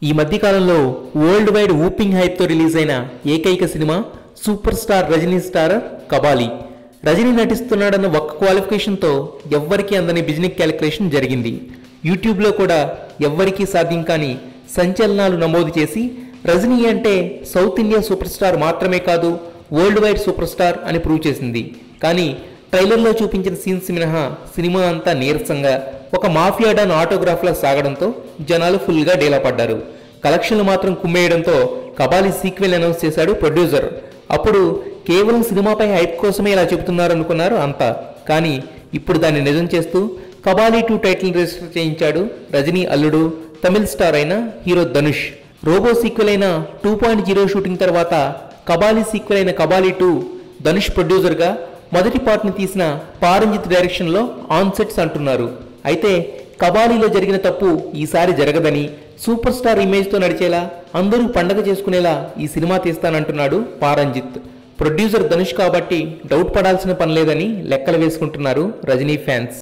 ఈ మధ్య కాలంలో వరల్డ్ వైడ్ ఊపింగ్ హైప్తో రిలీజ్ అయిన ఏకైక cinema super star Rajini star Kabali Rajini నటిస్తున్నాడన్న ఒక్క క్వాలిఫికేషన్తో ఎవ్వరికీ అందని బిజినెస్ క్యాలిక్యులేషన్ జరిగింది యూట్యూబ్లో కూడా ఎవ్వరికీ సాధ్యం కాని సంచలనాలు నమోదు చేసి రజనీ అంటే సౌత్ ఇండియా సూపర్ స్టార్ మాత్రమే కాదు వరల్డ్ వైడ్ సూపర్ స్టార్ అని ప్రూవ్ చేసింది కానీ ట్రైలర్లో చూపించిన సీన్స్ మినహా సినిమా అంతా నీరసంగా ఒక మాఫియా డాన్ ఆటోగ్రాఫ్లా సాగడంతో జనాలు ఫుల్గా డేలా పడ్డారు కలెక్షన్లు మాత్రం కుమ్మేయడంతో కబాలి సీక్వెల్ అనౌన్స్ చేశాడు ప్రొడ్యూసర్ అప్పుడు కేవలం సినిమాపై హైప్ కోసమే ఇలా చెబుతున్నారు అనుకున్నారు అంతా కానీ ఇప్పుడు దాన్ని నిజం చేస్తూ కబాలి టూ టైటిల్ రిజిస్టర్ చేయించాడు రజనీ అల్లుడు తమిళ్ స్టార్ అయిన హీరో ధనుష్ రోబో సీక్వెల్ అయిన టూ పాయింట్ జీరో షూటింగ్ తర్వాత కబాలి సీక్వెల్ అయిన కబాలి టూ ధనుష్ ప్రొడ్యూసర్గా మొదటి పార్ట్ని తీసిన పారంజిత్ డైరెక్షన్లో ఆన్ సెట్స్ అంటున్నారు అయితే కబాలీలో జరిగిన తప్పు ఈసారి జరగదని సూపర్ స్టార్ ఇమేజ్తో నడిచేలా అందరూ పండగ చేసుకునేలా ఈ సినిమా తీస్తానంటున్నాడు పారంజిత్ ప్రొడ్యూసర్ ధనుష్ కాబట్టి డౌట్ పడాల్సిన పని లేదని లెక్కలు వేసుకుంటున్నారు రజనీ ఫ్యాన్స్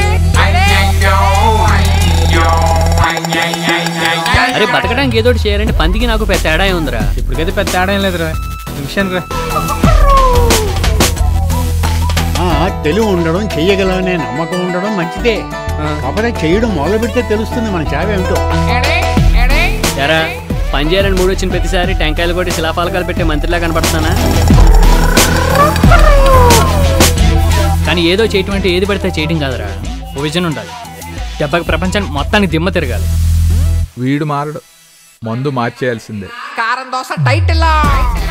అరే బతకడానికి ఏదో ఒకటి చేయాలంటే పందికి నాకు పెద్ద తేడా ఉందిరా ఇప్పటికైతే పెద్ద తేడా ఏం లేదురా విషయానికి రా ఆ, తెలివి ఉండడం చెయ్యగలనే నమ్మకం ఉండడం మంచిదే కాకపోతే చేయడం మొదలు పెడితే తెలుస్తుంది మన చావేమిటో ఎరా పని చేయాలని మూడు వచ్చిన ప్రతిసారి టెంకాయలు కొట్టి శిలాఫలకాలు పెట్టే మంత్రిలా కనపడుతున్నానా కానీ ఏదో చేయటం అంటే ఏది పడితే చేయటం కాదురా ఓ విజన్ ఉండాలి దెబ్బకి ప్రపంచాన్ని మొత్తానికి దిమ్మ తిరగాలి వీడు మారడు మందు మార్చేయాల్సిందే కారం దోశ టైటిల్